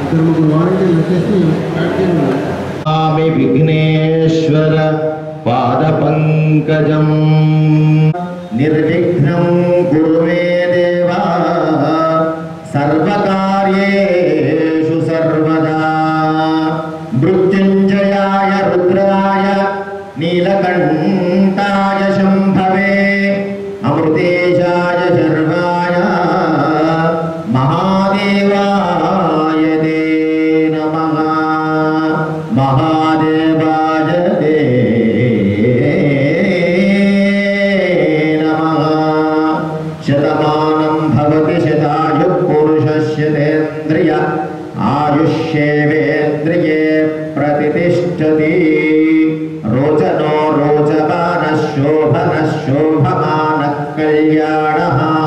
ఇద్దరు ముగ్గురు వాలంటీర్లు వచ్చేసి స్టార్ట్ చేయండి స్వామి విఘ్నేశ్వర పాద పంకజం నిర్విఘ్నం కురు మే దేవా సర్వకార్యేషు సర్వదా మృత్యుంజయాయ రుద్రాయ నీలకంఠాయ శంభవే అమృతేశాయ శర్వాయ మహాదేవాయ దే నమః మహాదేవాయ దే నమః శతమానం భవతి శతాయు పురుషస్యతేంద్రియ ఆయుష్యేవేంద్రియే ప్రతిష్టతి రోచనో రోచమాన శోభన శోభమాన కళ్యాణ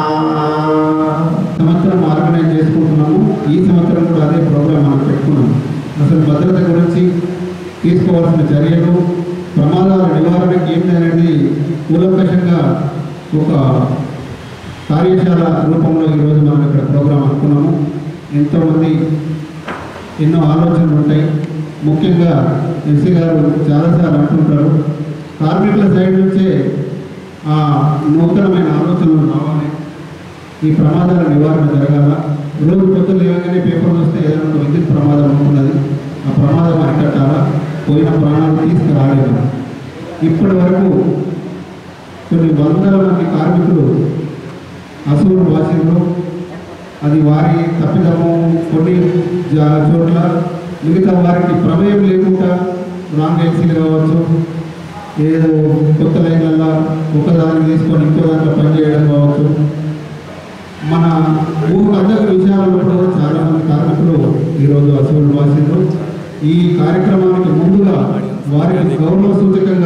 సంవత్సరం ఆర్గనైజ్ చేసుకుంటున్నాము ఈ సంవత్సరం కూడా అదే ప్రోగ్రామ్ మనం పెట్టుకున్నాము అసలు భద్రత గురించి తీసుకోవాల్సిన చర్యలు ప్రమాదాల నివారణకి ఏంటి అనేది కూలంకషంగా ఒక కార్యశాల రూపంలో ఈరోజు మనం ఇక్కడ ప్రోగ్రాం అనుకున్నాము ఎంతోమంది ఎన్నో ఆలోచనలు ఉంటాయి ముఖ్యంగా ఎస్సీ గారు చాలాసార్లు అంటుంటారు కార్మికుల సైడ్ నుంచే ఆ నూతనమైన ఆలోచనలు రావాలి ఈ ప్రమాదాల నివారణ జరగాల రోజు పొద్దున లేవగానే పేపర్లు వస్తే ఏదైనా ఒక విద్యుత్ ప్రమాదం ఉంటున్నది ఆ ప్రమాదం అరికట్టాలా పోయిన ప్రాణాలు తీసుకురాలేదు ఇప్పటి వరకు కొన్ని వందల మంది కార్మికులు అసూరు వాసిండ్రు అది వారి తప్పిదము కొన్ని జా- చోట్ల మిగతా వారికి ప్రమేయం లేకుండా రాంగ్ ఏసీలు కావచ్చు ఏదో కొత్త లైన్లలో ఒకదాన్ని తీసుకొని ఇంకో దాంట్లో పనిచేయడం కావచ్చు మన ఊరు అందరి విషయాలలో కూడా చాలా మంది కార్మికులు ఈరోజు అసలు వాసిండ్రు ఈ కార్యక్రమానికి ముందుగా వారికి గౌరవ సూచకంగా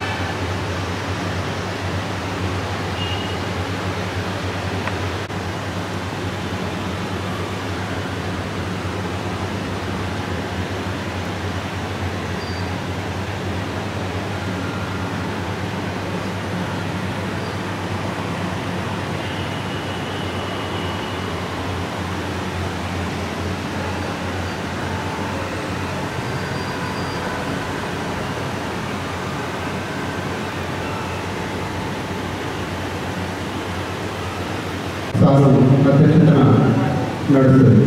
సారు ప్రత్యక్షతన నడుస్తుంది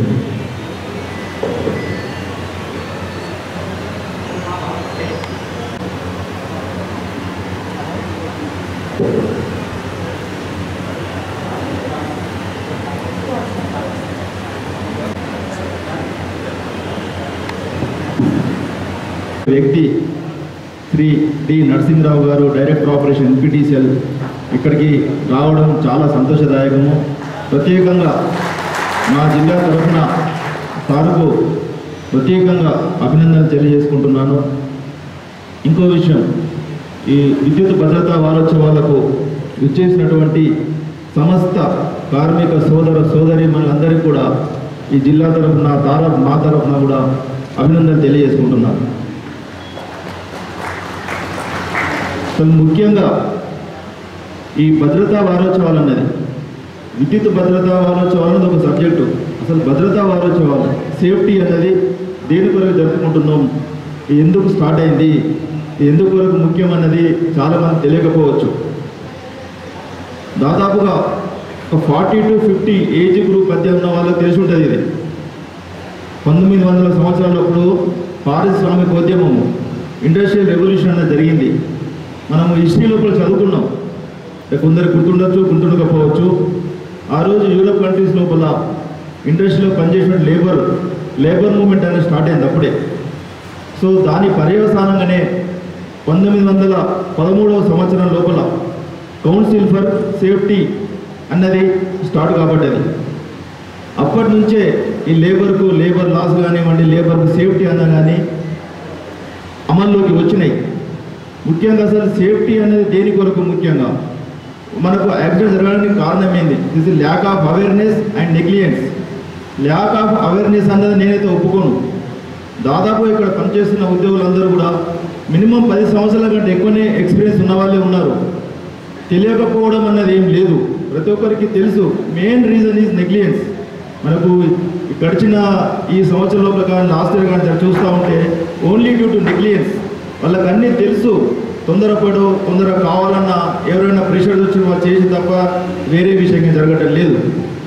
వ్యక్తి శ్రీ డి నరసింహరావు గారు డైరెక్టర్ ఆపరేషన్ ఎన్పిటిసిఎల్ ఇక్కడికి రావడం చాలా సంతోషదాయకము ప్రత్యేకంగా మా జిల్లా తరఫున సారుకు ప్రత్యేకంగా అభినందనలు తెలియజేసుకుంటున్నాను ఇంకో విషయం ఈ విద్యుత్ భద్రతా వారోత్సవాలకు విచ్చేసినటువంటి సమస్త కార్మిక సోదర సోదరి మనందరికీ కూడా ఈ జిల్లా తరఫున తార మా తరఫున కూడా అభినందనలు తెలియజేసుకుంటున్నాను అసలు ముఖ్యంగా ఈ భద్రతా వారోత్సవాలు అన్నది విద్యుత్ భద్రతా వారోత్సవాలు అనేది ఒక సబ్జెక్టు అసలు భద్రతా వారోత్సవాలు సేఫ్టీ అన్నది దేని కొరకు జరుపుకుంటున్నాం ఎందుకు స్టార్ట్ అయింది ఎందుకు కొరకు ముఖ్యం అన్నది చాలామంది తెలియకపోవచ్చు దాదాపుగా ఒక forty to fifty age group మధ్య ఉన్న వాళ్ళకి తెలిసి ఉంటుంది ఇది పంతొమ్మిది వందల సంవత్సరాలప్పుడు పారిశ్రామికోద్యమము ఇండస్ట్రియల్ రెవల్యూషన్ అనేది జరిగింది మనము హిస్టరీ లోపల చదువుకున్నాం కొందరు గుర్తుండొచ్చు గుర్తుండకపోవచ్చు ఆ రోజు యూరోప్ కంట్రీస్ లోపల ఇండస్ట్రీలో పనిచేసిన లేబర్ లేబర్ మూవ్మెంట్ అనేది స్టార్ట్ అయింది అప్పుడే సో దాని పర్యవసానంగానే పంతొమ్మిది వందల పదమూడవ సంవత్సరం లోపల కౌన్సిల్ ఫర్ సేఫ్టీ అన్నది స్టార్ట్ కాబట్టది అప్పటి నుంచే ఈ లేబర్కు లేబర్ లాస్ కానివ్వండి లేబర్కు సేఫ్టీ అన్న కానీ అమల్లోకి వచ్చినాయి ముఖ్యంగా అసలు సేఫ్టీ అనేది దేని కొరకు ముఖ్యంగా మనకు యాక్సిడెంట్ జరగడానికి కారణం ఏంది this is lack of awareness and negligence lack of awareness అన్నది నేనైతే ఒప్పుకోను దాదాపు ఇక్కడ పనిచేస్తున్న ఉద్యోగులందరూ కూడా మినిమం పది సంవత్సరాల కంటే ఎక్కువనే ఎక్స్పీరియన్స్ ఉన్న వాళ్ళే ఉన్నారు తెలియకపోవడం అన్నది ఏం లేదు ప్రతి ఒక్కరికి తెలుసు మెయిన్ రీజన్ ఈజ్ నెగ్లియన్స్ మనకు గడిచిన ఈ సంవత్సరం లోపల కానీ లాస్ట్ ఇయర్ కానీ చూస్తూ ఉంటే ఓన్లీ డ్యూ టు నెగ్లియన్స్ వాళ్ళకి అన్నీ తెలుసు తొందరపడు తొందర కావాలన్నా ఎవరైనా ప్రెషర్ వచ్చి వాళ్ళు చేసి తప్ప వేరే విషయం ఏం జరగటం లేదు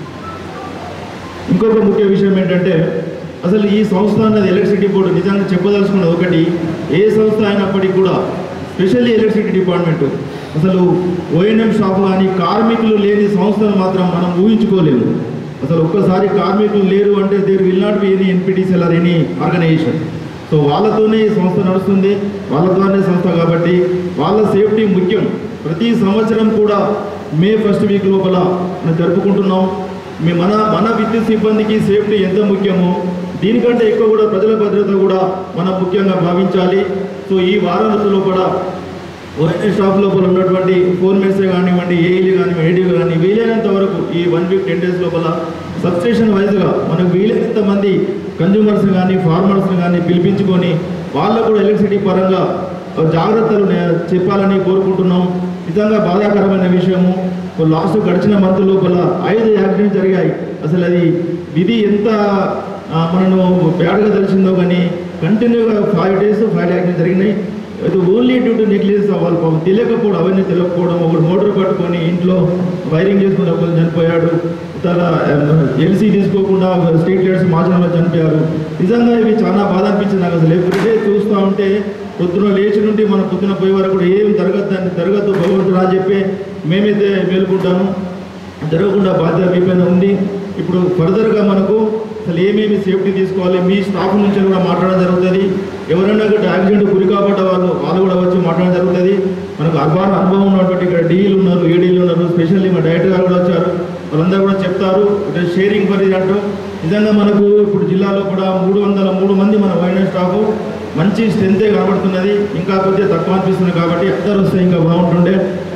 ఇంకొక ముఖ్య విషయం ఏంటంటే అసలు ఈ సంస్థ అన్నది ఎలక్ట్రిసిటీ బోర్డు నిజంగా చెప్పదలుచుకున్నది ఒకటి ఏ సంస్థ అయినప్పటికీ కూడా స్పెషల్లీ ఎలక్ట్రిసిటీ డిపార్ట్మెంట్ అసలు ఓఎన్ఎం షాప్ కానీ కార్మికులు లేని సంస్థను మాత్రం మనం ఊహించుకోలేము అసలు ఒక్కసారి కార్మికులు లేరు అంటే there will not be any NPTCL or any organisation so వాళ్ళతోనే ఈ సంస్థ నడుస్తుంది వాళ్ళ ద్వారానే సంస్థ కాబట్టి వాళ్ళ సేఫ్టీ ముఖ్యం ప్రతి సంవత్సరం కూడా మే ఫస్ట్ వీక్ లోపల మనం జరుపుకుంటున్నాం మీ మన మన విద్యుత్ సిబ్బందికి సేఫ్టీ ఎంత ముఖ్యమో దీనికంటే ఎక్కువ కూడా ప్రజల భద్రత కూడా మనం ముఖ్యంగా భావించాలి సో ఈ వారం రోజుల్లో కూడా ఓఎన్ఎస్ స్టాఫ్ లోపల ఉన్నటువంటి ఫోర్మెన్సే కానివ్వండి ఏఈలు కానివ్వండి ఏడీలు కానీ వీలైనంత వరకు ఈ వన్ వీక్ టెన్ డేస్ లోపల సబ్స్టేషన్ వైజ్గా మనకు వీలైనంత మంది కన్జ్యూమర్స్ కానీ ఫార్మర్స్ కానీ పిలిపించుకొని వాళ్ళకు కూడా ఎలక్ట్రిసిటీ పరంగా జాగ్రత్తలు నే- చెప్పాలని కోరుకుంటున్నాం నిజంగా బాధాకరమైన విషయము లాస్ట్ గడిచిన మంత్ లోపల ఐదు యాక్సిడెంట్ జరిగాయి అసలు అది విధి ఎంత ఆ, మనను బ్యాడ్గా తెలిసిందో కానీ కంటిన్యూగా ఫైవ్ డేస్ ఫైవ్ యాక్సిడెంట్ జరిగినాయి అది ఓన్లీ డ్యూ టు నెగ్లిజెన్స్ వాళ్ళు పాపం తెలియకపోవడం అవన్నీ తెలియకపోవడం ఒకడు మోటార్ పట్టుకొని ఇంట్లో వైరింగ్ చేసుకుంటే ఒకరు చనిపోయాడు తన ఎల్సీ తీసుకోకుండా స్ట్రీట్ లైట్స్ మార్చడంలో చనిపోయారు నిజంగా ఇవి చాలా బాధ అనిపించింది నాకు అసలు ఎవ్రీడే చూస్తూ ఉంటే పొద్దున లేచి నుండి మనం పొద్దున పోయే వరకు కూడా ఏం జరగద్దని జరగద్దు భగవంతుడు అని చెప్పి మేమైతే మేలుకుంటాము జరగకుండా బాధ్యత మీ పైన ఉంది ఇప్పుడు ఫర్దర్గా మనకు అసలు ఏమేమి సేఫ్టీ తీసుకోవాలి మీ స్టాఫ్ నుంచి కూడా మాట్లాడడం జరుగుతుంది ఎవరైనా కూడా యాక్సిడెంట్ గురి కాబట్ట వాళ్ళు వాళ్ళు కూడా వచ్చి మాట్లాడడం జరుగుతుంది మనకు అర్బాన్ అనుభవం ఉన్నటువంటి ఇక్కడ డీలు ఉన్నారు ఏడీలు ఉన్నారు స్పెషల్లీ మా డైరెక్టర్ గారు కూడా వచ్చారు వాళ్ళందరూ కూడా చెప్తారు అంటే షేరింగ్ ఫర్ ఇది అంటూ నిజంగా మనకు ఇప్పుడు జిల్లాలో కూడా మూడు వందల మూడు మంది మన వైనస్ స్టాఫ్ మంచి స్ట్రెంతే కనబడుతున్నది ఇంకా కొద్దిగా తక్కువ అనిపిస్తుంది కాబట్టి అందరూ వస్తే ఇంకా బాగుంటుండే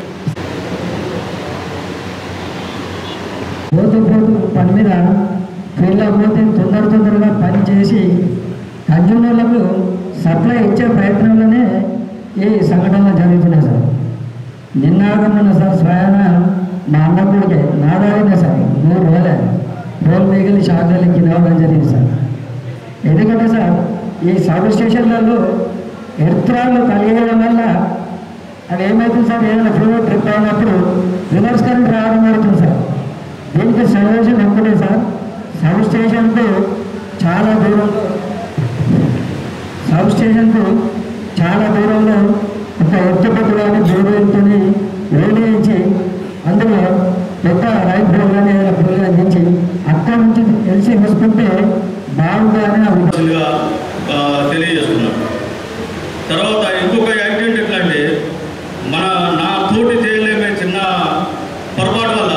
పోతూ పోతూ పని మీద ఫీల్డ్ పోతే తొందర తొందరగా పని చేసి కన్జ్యూమర్లకు సప్లై ఇచ్చే ప్రయత్నంలోనే ఈ సంఘటనలు జరుగుతున్నాయి సార్ నిన్న మొన్న సార్ స్వయాన మా అన్న కొడుకే నాదారినే సార్ మూడు రోజులే రోజు మిగిలి షార్ట్లకి కింద అవ్వడం జరిగింది సార్ ఎందుకంటే సార్ ఈ సబ్ స్టేషన్లలో ఎర్త్రాలు కలిగడం వల్ల అది ఏమవుతుంది సార్ ఏదైనా ఫ్లో ట్రిప్ అయినప్పుడు రివర్స్ కరెంట్ రావడం జరుగుతుంది సార్ దీనికి సొల్యూషన్ ఒక్కటే సార్ సబ్ స్టేషన్కు చాలా దూరంలో సబ్ స్టేషన్కు చాలా దూరంలో ఒక ఎత్తుపట్టు కానీ దూరంతోని వేడియించి అందులో పెద్ద రైట్ బోల్ కానీ ఏదైనా బోల్ కానీ ఇచ్చి అక్కడి నుంచి తెలిసి వేసుకుంటే బాగుంటుందని నా ఉద్దేశం. గా ఆ, తెలియజేస్తున్నాను తర్వాత ఇంకొక యాక్సిడెంట్ ఎట్లా అంటే మన నా తోటి చేయలేమే చిన్న పొరపాటు వల్ల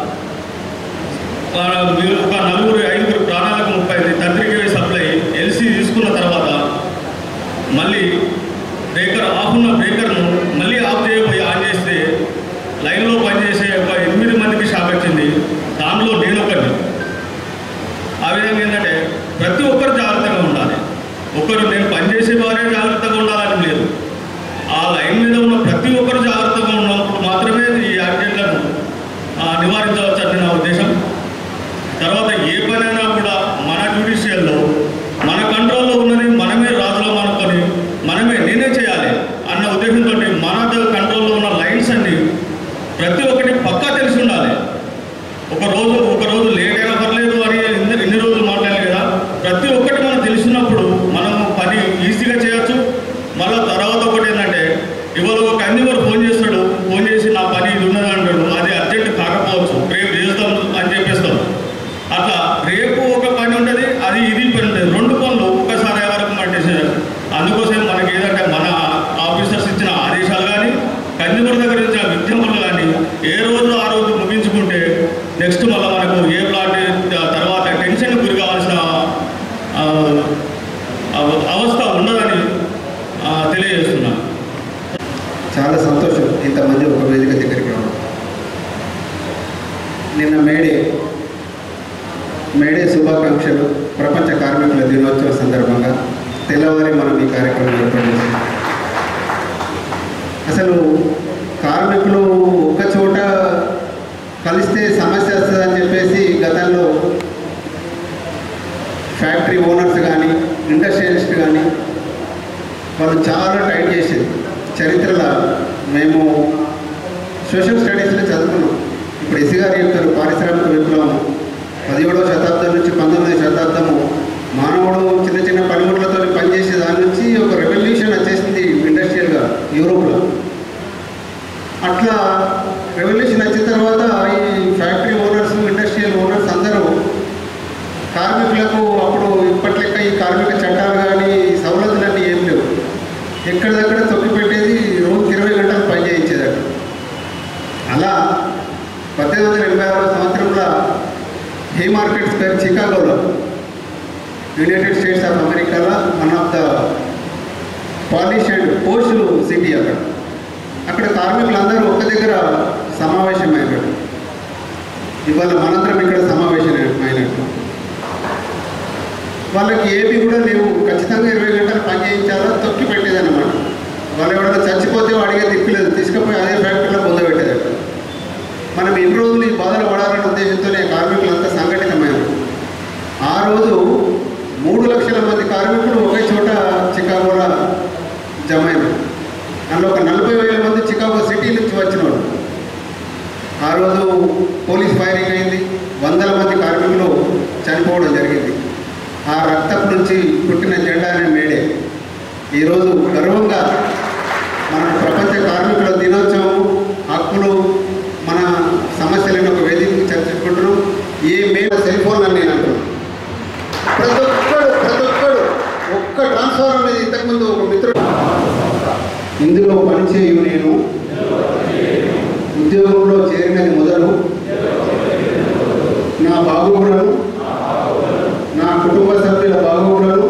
ఆ, మీరు ఒక నలుగురు ఐదుగురు ప్రాణాలకు ముప్పై తండ్రికి సప్లై ఎల్సీ తీసుకున్న తర్వాత మళ్ళీ బ్రేకర్ ఆఫ్ ఉన్న బ్రేకర్ను మళ్ళీ ఆఫ్ చేయబోయి ఆన్ చేస్తే లైన్లో పనిచేసే ఒక ఎనిమిది మందికి షాక్ వచ్చింది దానిలో నేను ఒకటి ఆ విధంగా ఏంటంటే ప్రతి ఒక్కరు జాగ్రత్తగా ఉండాలి ఒకరు నేను పనిచేసే వారే జాగ్రత్తగా ఉండాలని లేదు ఆ లైన్ మీద ఉన్న ప్రతి ఒక్కరు జాగ్రత్తగా ఉన్నప్పుడు మాత్రమే ఈ యాక్సిడెంట్లను ఆ, నివారించవచ్చని నా ఉద్దేశం తర్వాత ఏ పనైనా కూడా మన జ్యుడిషియల్లో మన కంట్రోల్లో ఉన్నది మనమే రాజులో అనుకొని మనమే నేనే చేయాలి అన్న ఉద్దేశంతో మన కంట్రోల్లో ఉన్న లైన్స్ అన్ని ప్రతి ఒక్కటి పక్కా తెలిసి ఉండాలి ఒక రోజు ఒక రోజు లేట్ అయినా పర్లేదు అని ఇన్ని ఇన్ని రోజులు మాట్లాడాలి కదా ప్రతి ఒక్కటి మనకు తెలిసినప్పుడు మనం పని ఈజీగా చేయొచ్చు మళ్ళీ తర్వాత ఒకటి ఏంటంటే ఇవాళ ఒక కన్జ్యూమర్ ఫోన్ చేస్తాడు ఫోన్ చేసి నా పని ఇది ఉన్నది అంటాడు అది అర్జెంట్ కాకపోవచ్చు రేపు చేస్తాం అని చెప్పేస్తాం అట్లా రేపు ఒక పని ఉంటుంది అది ఇది పని ఉంటుంది రెండు పనులు ఒక్కసారి వరకు పట్టేసే అందుకోసం మనకి ఏదంటే మన ఆఫీసర్స్ ఇచ్చిన ఆదేశాలు కానీ కన్జ్యూమర్ దగ్గర ఇచ్చిన విజ్ఞాపనలు కానీ ఏ రోజు ఆ రోజు ముగించుకుంటే నెక్స్ట్ మళ్ళీ మనకు ఏ ప్లాట్ తర్వాత టెన్షన్ గురి కావాల్సిన ఆ, అవ- అవస్థ ఉండదని ఆ, తెలియజేస్తున్నాను చాలా సంతోషం ఇంతమంది ఒక వేదిక దగ్గరికి రావడం నిన్న మేడే మేడే శుభాకాంక్షలు ప్రపంచ కార్మికుల దినోత్సవ సందర్భంగా తెల్లవారి మనం ఈ కార్యక్రమం ఏర్పాటు చేశాం అసలు కార్మికులు ఒక్క చోట కలిస్తే సమస్య వస్తుందని చెప్పేసి గతంలో ఫ్యాక్టరీ ఓనర్స్ కానీ ఇండస్ట్రియలిస్ట్ కానీ వాళ్ళు చాలా టైట్ చేసేది చరిత్రలో మేము సోషల్ స్టడీస్లో చదువుకున్నాం ఇప్పుడు ఎస్సీ గారు చెప్తారు పారిశ్రామిక విప్లవం పదిహేడవ శతాబ్దం నుంచి పంతొమ్మిదవ శతాబ్దము మానవుడు చిన్న చిన్న పనిముట్లతో పనిచేసే దాని నుంచి ఒక రెవల్యూషన్ వచ్చేసింది ఇండస్ట్రియల్గా యూరోప్లో అట్లా రెవల్యూషన్ వచ్చిన తర్వాత ఈ ఫ్యాక్టరీ ఓనర్స్ ఇండస్ట్రియల్ ఓనర్స్ అందరూ కార్మికులకు అప్పుడు ఇప్పటి లెక్క ఈ కార్మిక చట్టాలు కానీ సవలతులన్నీ ఏం లేవు ఎక్కడిదక్కడ తొక్కి పెట్టేది రోజుకి ఇరవై గంటలు పని చేయించేదట అలా పద్దెనిమిది వందల ఎనభై ఆరో సంవత్సరంలో హే మార్కెట్ స్క్వేర్ చికాగోలో యునైటెడ్ స్టేట్స్ ఆఫ్ అమెరికాలో one of the polish and post city అక్కడ అక్కడ కార్మికులందరూ ఒక్క దగ్గర సమావేశమయ్యారు ఇవాళ మనందరం ఇక్కడ సమావేశం అయినట్టు వాళ్ళకి ఏవి కూడా లేవు ఖచ్చితంగా ఇరవై గంటలు పని చేయించాలో తొక్కి పెట్టేదన్నమాట వాళ్ళు ఎవరైనా చచ్చిపోతే వాడిగా దిక్కులేదు తీసుకుపోయి అదే ఫ్యాక్టరీలో పొందబెట్టేదట మనం ఎన్ని రోజులు ఈ బాధలు పడాలనే ఉద్దేశంతోనే కార్మికులంతా సంఘటితమయ్యారు ఆ రోజు మూడు లక్షల మంది కార్మికులు ఒకే చోట చికాగోలో జమ అయినారు అందులో ఒక నలభై వేల మంది చికాగో సిటీ నుంచి వచ్చిన వాళ్ళు ఆ రోజు పోలీస్ ఫైరింగ్ అయింది వందల మంది కార్మికులు చనిపోవడం జరిగింది ఆ రక్తపు నుంచి పుట్టిన జెండా అనే మేడే ఈరోజు గర్వంగా మన ప్రపంచ కార్మికుల దినోత్సవం హక్కులు మన సమస్యలను ఒక వేదికకు చర్చించుకుంటున్నాం ఏ మేడ సెల్ ఫోన్ అని నేను అంటున్నాను ప్రతి ఒక్కడు ప్రతి ఒక్కడు ఒక్క ట్రాన్స్ఫార్మర్ మీద ఇంతకుముందు ఒక మిత్రుడు ఇందులో పనిచేయు నేను ఉద్యోగంలో చేరినది మొదలు నా బాగోగులను నా కుటుంబ సభ్యుల బాగోగులను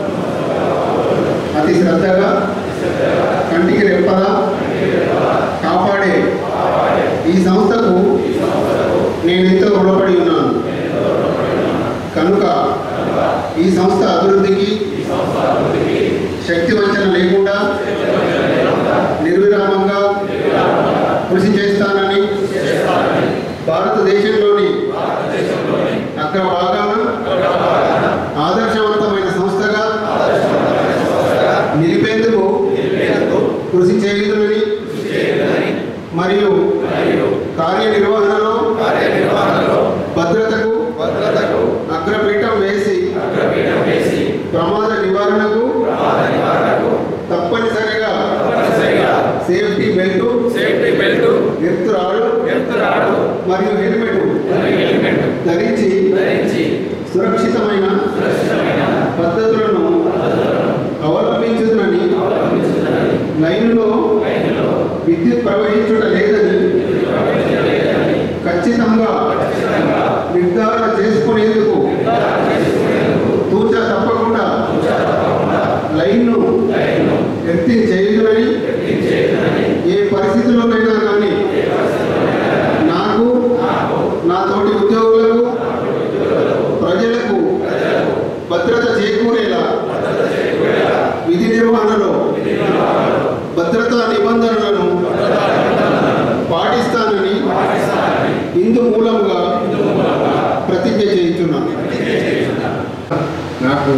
అతి శ్రద్ధగా కంటికి రెప్పలా కాపాడే ఈ సంస్థకు నేను ఎంతో రుణపడి ఉన్నాను కనుక ఈ సంస్థ అభివృద్ధికి శక్తి వంచన లేకుండా నిర్విరామంగా కృషి చేస్తానని భారతదేశంలోని అగ్రభాగాన ఆదర్శవంతమైన సంస్థగా నిలిపేందుకు కృషి చేయుదునని మరియు కార్యనిర్వహణలో భద్రతకు అగ్రపీఠం వేసి ప్రమాద నివారణకు తప్పనిసరిగా సేఫ్టీ బెల్ట్ ఎత్తురాడు మరియు హెల్మెట్ ధరించి సురక్షితమైన పద్ధతులను అవలంబించుదని లైన్లో విద్యుత్ ప్రవహించుట లేదని ఖచ్చితంగా నిర్ధారణ చేసుకునేందుకు తూచా తప్పకుండా లైన్ను ఎత్తి చేయుదని ఏ పరిస్థితుల్లోనైనా కానీ నాకు నా తోటి ఉద్యోగులకు ప్రజలకు భద్రత చేకూరేలా విధి నిర్వహణలో భద్రతా నిబంధనలను పాటిస్తానని ఇందు మూలంగా ప్రతిజ్ఞ చేయించున్నాను నాకు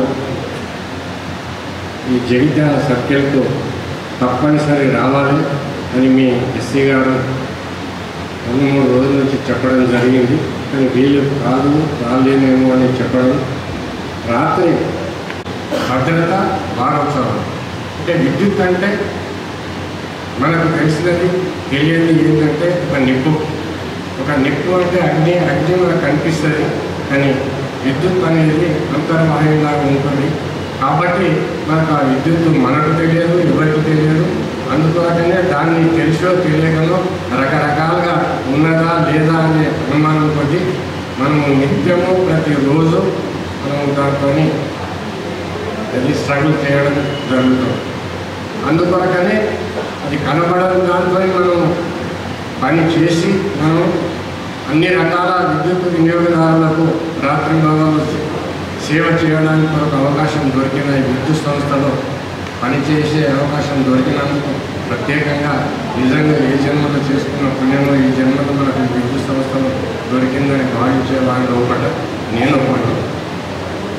ఈ జగిత్యాల సర్కిల్కు తప్పనిసరి రావాలి అని మీ ఎస్సీ గారు రెండు మూడు రోజుల నుంచి చెప్పడం జరిగింది కానీ వీళ్ళు కాదు రాలేనేమో అని చెప్పడం రాత్రి భద్రత వారోత్సవం అంటే విద్యుత్ అంటే మనకు తెలిసినది తెలియని ఏంటంటే ఒక నిప్పు ఒక నిప్పు అంటే అగ్ని అగ్ని మనకు కనిపిస్తుంది కానీ విద్యుత్ అనేది అంతర్వాయువులాగా ఉంటుంది కాబట్టి మనకు ఆ విద్యుత్ మనకు తెలియదు ఎవరికి తెలియదు అందుకోసమే దాన్ని తెలిసో తెలియకనో రకరకాలుగా ఉన్నదా లేదా అనే అనుమానం కొద్ది మనము నిత్యము ప్రతిరోజు మనం దాంతో అది స్ట్రగుల్ చేయడం జరుగుతుంది అందుకొరకనే అది కనబడని దాంతో మనం పని చేసి మనం అన్ని రకాల విద్యుత్ వినియోగదారులకు రాత్రి భాగాలు సేవ చేయడానికి మనకు అవకాశం దొరికిన ఈ విద్యుత్ సంస్థలో పనిచేసే అవకాశం దొరికినందుకు ప్రత్యేకంగా నిజంగా ఏ జన్మలో చేసుకున్న పుణ్యంలో ఈ జన్మలో మనకు ఈ విద్యుత్ సంస్థలో దొరికిందని భావించే వారిలో ఒకటి నేను ఒకటి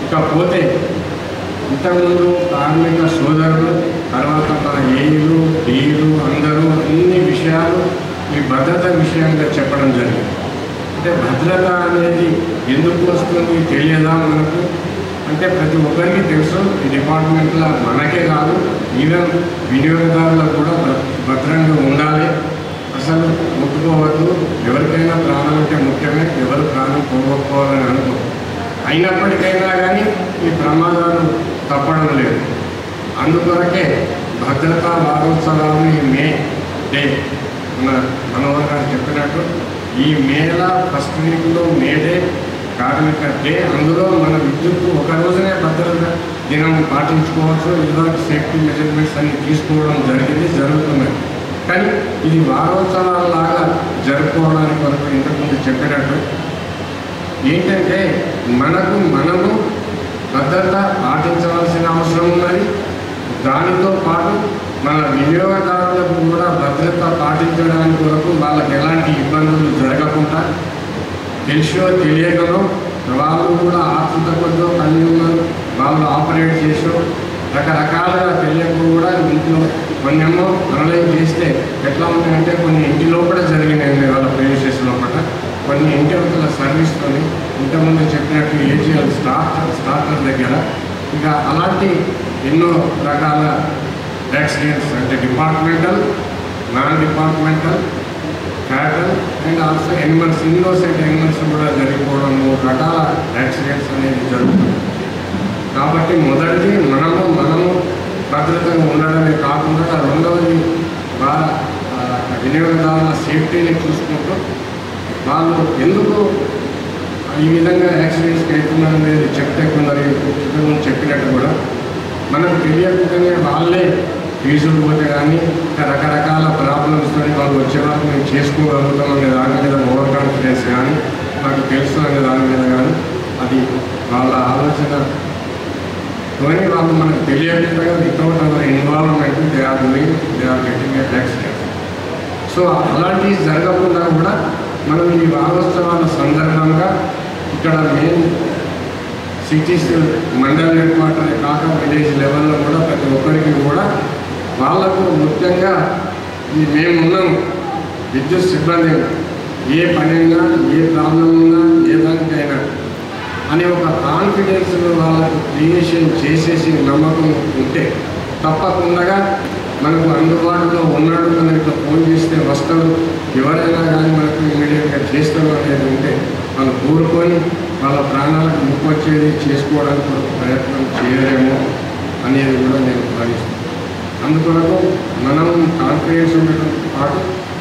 ఇకపోతే ఇంతకుముందు కార్మిక సోదరులు తర్వాత మన ఏఈలు డీలు అందరూ అన్ని విషయాలు ఈ భద్రత విషయంగా చెప్పడం జరిగింది అంటే భద్రత అనేది ఎందుకు వస్తుంది తెలియదా మనకు అంటే ప్రతి ఒక్కరికి తెలుసు ఈ డిపార్ట్మెంట్లో మనకే కాదు ఈవెన్ వినియోగదారులకు కూడా భ- భద్రంగా ఉండాలి అసలు ముట్టుకోవద్దు ఎవరికైనా ప్రాణం అంటే ముఖ్యమే ఎవరు ప్రాణం పోగొట్టుకోవాలని అనుకో అయినప్పటికైనా కానీ ఈ ప్రమాదాలు తప్పడం లేదు అందుకొరకే భద్రతా వారోత్సవాలు ఈ మే డే మన మనోహర్ గారు చెప్పినట్టు ఈ మేల ఫస్ట్ వీక్లో మే డే కార్మిక డే అందులో మన విద్యుత్ ఒక రోజునే భద్రత దినం పాటించుకోవచ్చు ఇలాంటి సేఫ్టీ మెజర్మెంట్స్ అన్ని తీసుకోవడం జరిగింది జరుగుతున్నాయి కానీ ఇది వారోత్సవాలలాగా జరుపుకోవడానికి వరకు ఇంతకుముందు చెప్పినట్టు ఏంటంటే మనకు మనము భద్రత పాటించవలసిన అవసరం ఉన్నది దానితో పాటు మన వినియోగదారులకు కూడా భద్రత పాటించడానికి వరకు వాళ్ళకి ఎలాంటి ఇబ్బందులు జరగకుండా తెలిసో తెలియకనో వాళ్ళు కూడా ఆతృత కొద్దో కలిగి ఉన్నారు వాళ్ళు ఆపరేట్ చేసో రకరకాలుగా తెలియక కూడా ఇంట్లో కొన్ని ఏమో అనలైజ్ చేస్తే ఎట్లా ఉన్నాయంటే కొన్ని ఇంటి లోపల జరిగినాయి వాళ్ళ ప్రేమిసెస్ లోపల కొన్ని ఇంటి అవతల సర్వీస్తోని ఇంతకుముందు చెప్పినట్టు ఏజీఎల్ స్టార్టర్ స్టార్టర్ దగ్గర ఇక అలాంటి ఎన్నో రకాల యాక్సిడెంట్స్ అంటే departmental non departmental cattle and also animals innocent animals కూడా జరిగిపోవడం మూడు రకాల యాక్సిడెంట్స్ అనేది జరుగుతుంది కాబట్టి మొదటిది మనము మనము భద్రతగా ఉండడమే కాకుండా రెండవది బాగా ఆ, వినియోగదారుల సేఫ్టీని చూసుకుంటూ వాళ్ళు ఎందుకు ఈ విధంగా యాక్సిడెంట్స్కి వెళ్తున్నారు అనేది చెప్తే కొందరు ఇంతకుముందు చెప్పినట్టు కూడా మనకు తెలియకుండానే వాళ్ళే ఫీజులు పోతే కానీ ఇంకా రకరకాల ప్రాబ్లమ్స్ వాళ్ళు వచ్చే వరకు మేము చేసుకోగలుగుతాం అనే దాని మీద ఓవర్ కాన్ఫిడెన్స్ కానీ మాకు తెలుసు అనే దాని మీద కానీ అది వాళ్ళ ఆలోచన కానీ వాళ్ళు మనకు తెలియకుండా without our involvement they are doing they are getting accident so అలాంటివి జరగకుండా కూడా మనం ఈ వారోత్సవాల సందర్భంగా ఇక్కడ main cities mandal head quarter కాక విలేజ్ లెవెల్లో కూడా ప్రతి ఒక్కరికి కూడా వాళ్ళకు ముఖ్యంగా ఈ మేమున్నాం విద్యుత్ సిబ్బంది ఏ పనైనా ఏ ప్రాబ్లం ఉన్నా ఏ దానికైనా అనే ఒక కాన్ఫిడెన్స్ వాళ్ళకు క్రియేషన్ చేసేసి నమ్మకం ఉంటే తప్పకుండా మనకు అందుబాటులో ఉన్నాడు మనం ఇట్లా ఫోన్ చేస్తే వస్తాడు ఎవరైనా కానీ మనకు ఇమీడియట్గా చేస్తాడు అనేది ఉంటే వాళ్ళు కోరుకొని వాళ్ళ ప్రాణాలకు ముప్పొచ్చేది చేసుకోవడానికి ఒక ప్రయత్నం చేయలేమో అనేది కూడా నేను భావిస్తాను అందుకొరకు మనం కాన్ఫిడెన్స్ ఉండటంతో పాటు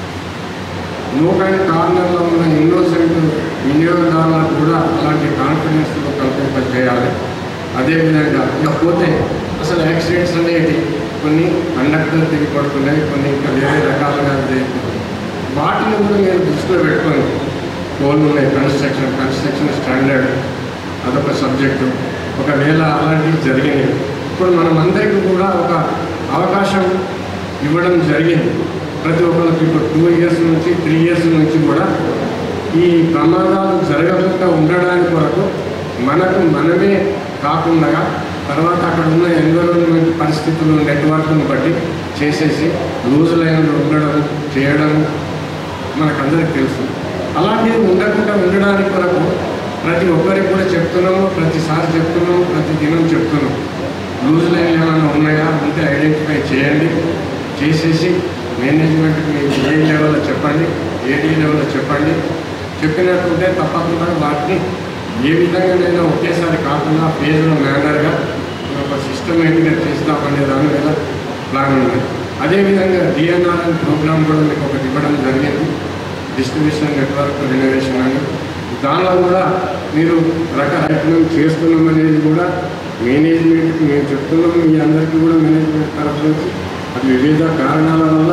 నూకైన కార్నర్లో ఉన్న ఇన్నోసెంట్ వినియోగదారులకు కూడా అలాంటి కాన్ఫిడెన్స్ కల్పింప చేయాలి అదేవిధంగా ఇకపోతే అసలు యాక్సిడెంట్స్ అనేవి కొన్ని కండక్టర్ తిరిగి పడుతున్నాయి కొన్ని ఇంకా వేరే రకాలుగా జరుగుతున్నాయి వాటిని కూడా నేను దృష్టిలో పెట్టుకొని కోల్ ఉన్నాయి కన్స్ట్రక్షన్ కన్స్ట్రక్షన్ స్టాండర్డ్ అదొక సబ్జెక్టు ఒకవేళ అలాంటివి జరిగినాయి ఇప్పుడు మనం అందరికీ కూడా ఒక అవకాశం ఇవ్వడం జరిగింది ప్రతి ఒక్కరికి ఇప్పుడు టూ ఇయర్స్ నుంచి త్రీ ఇయర్స్ నుంచి కూడా ఈ ప్రమాదాలు జరగకుండా ఉండడానికి కొరకు మనకు మనమే కాకుండా తర్వాత అక్కడ ఉన్న ఎన్విరాన్మెంట్ పరిస్థితులు నెట్వర్క్ను బట్టి చేసేసి లూజ్ లైన్లో ఉండడం చేయడం మనకందరికి తెలుసు అలాంటివి ఉండకుండా ఉండడానికి కొరకు ప్రతి ఒక్కరికి కూడా చెప్తున్నాము ప్రతిసారి చెప్తున్నాము ప్రతి దినం చెప్తున్నాం లూజ్ లైన్ ఏమైనా ఉన్నాయా ఉంటే ఐడెంటిఫై చేయండి చేసేసి మేనేజ్మెంట్కి ఏ లెవెల్లో చెప్పండి ఏడీ లెవెల్లో చెప్పండి చెప్పినట్టుంటే తప్పకుండా వాటిని ఏ విధంగానైనా ఒకేసారి కాకుండా ఫేజ్లో మేనర్గా ఒక సిస్టమేటిక్గా చేస్తామనే దాని మీద ప్లాన్ ఉంది అదేవిధంగా డిఎన్ఆర్ఎన్ ప్రోగ్రామ్ కూడా మీకు ఒకటి ఇవ్వడం జరిగింది డిస్ట్రిబ్యూషన్ నెట్వర్క్ రినోవేషన్ అని దానిలో కూడా మీరు రకరకాల చేస్తున్నాం అనేది కూడా మేనేజ్మెంట్కి మేము చెప్తున్నాం మీ అందరికీ కూడా మేనేజ్మెంట్ తరఫు నుంచి అది వివిధ కారణాల వల్ల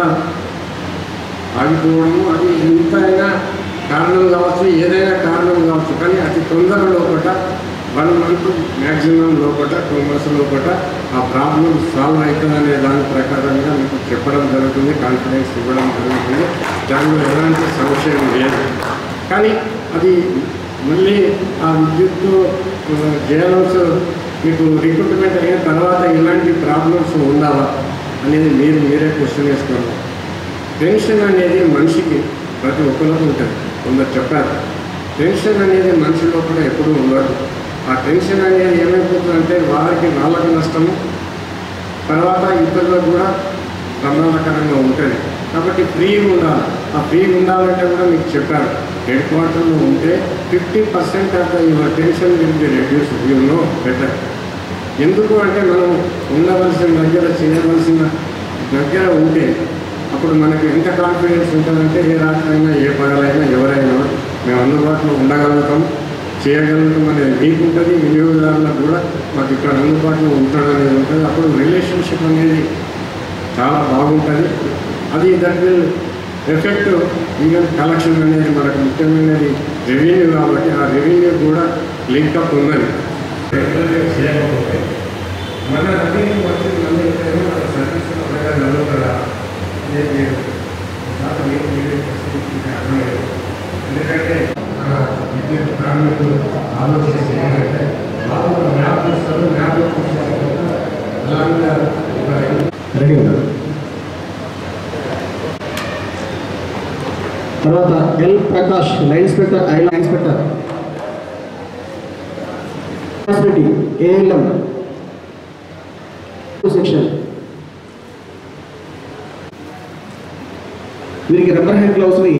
ఆగిపోవడము అది ఎంతైనా కారణం కావచ్చు ఏదైనా కారణం కావచ్చు కానీ అతి తొందర లోపల వన్ మంత్ మ్యాక్సిమం లోపల టూ మంత్స్ లోపల ఆ ప్రాబ్లం సాల్వ్ అవుతుంది అనే దాని ప్రకారంగా మీకు చెప్పడం జరుగుతుంది కాన్ఫిడెన్స్ ఇవ్వడం జరుగుతుంది దానిలో ఎలాంటి సంశయం లేదు కానీ అది మళ్ళీ ఆ విద్యుత్ జేఎల్ఎస్ మీకు రిక్రూట్మెంట్ అయిన తర్వాత ఇలాంటి ప్రాబ్లమ్స్ ఉండాలా అనేది మీరు మీరే క్వశ్చన్ వేసుకోవాలి టెన్షన్ అనేది మనిషికి ప్రతి ఒక్కరికి ఉంటుంది కొందరు చెప్పారు టెన్షన్ అనేది మనిషి లోపల ఎప్పుడూ ఉండదు ఆ టెన్షన్ అనేది ఏమైపోతుందంటే వారికి వాళ్ళకి నష్టము తర్వాత ఇతరులకు కూడా ప్రమాదకరంగా ఉంటుంది కాబట్టి ఫ్రీగా ఉండాలి ఆ ఫ్రీగా ఉండాలంటే కూడా మీకు చెప్పారు హెడ్ క్వార్టర్లో ఉంటే fifty percent of the your tension will be reduce you know better ఎందుకు అంటే మనం ఉండవలసిన దగ్గర చేయవలసిన దగ్గర ఉంటే అప్పుడు మనకి ఎంత కాన్ఫిడెన్స్ ఉంటుందంటే ఏ రాత్రైనా ఏ పగలైనా ఎవరైనా మేము అందుబాటులో ఉండగలుగుతాం చేయగలుగుతాం అనేది మీకు ఉంటుంది వినియోగదారులకు కూడా మాకు ఇక్కడ అందుబాటులో ఉంటాడనేది ఉంటుంది అప్పుడు రిలేషన్షిప్ అనేది చాలా బాగుంటుంది అది that will effect even collection అనేది మనకు ముఖ్యమైనది రెవెన్యూ కాబట్టి ఆ రెవెన్యూ కూడా లింకప్ ఉన్నది చేయకపోతే మన రెవెన్యూ వచ్చి మళ్ళీ ఎక్కడైనా మన సర్వీస్ జరుగుతుందా అనేది మీరు ఒకసారి మీరు మీరే ప్రశ్నించుకుంటే అర్థమయ్యేది ఎందుకంటే మన విద్యుత్ కార్మికులు ఆలోచించి ఏంటంటే వాళ్ళు ఒక మ్యాప్ ఇస్తారు మ్యాప్లో చూసిన అలాగే ఒక రెడీ ఉన్నారు తర్వాత L Prakash line inspector I line inspector responsibility ALM section వీరికి రబ్బర్ హ్యాండ్ గ్లౌస్ని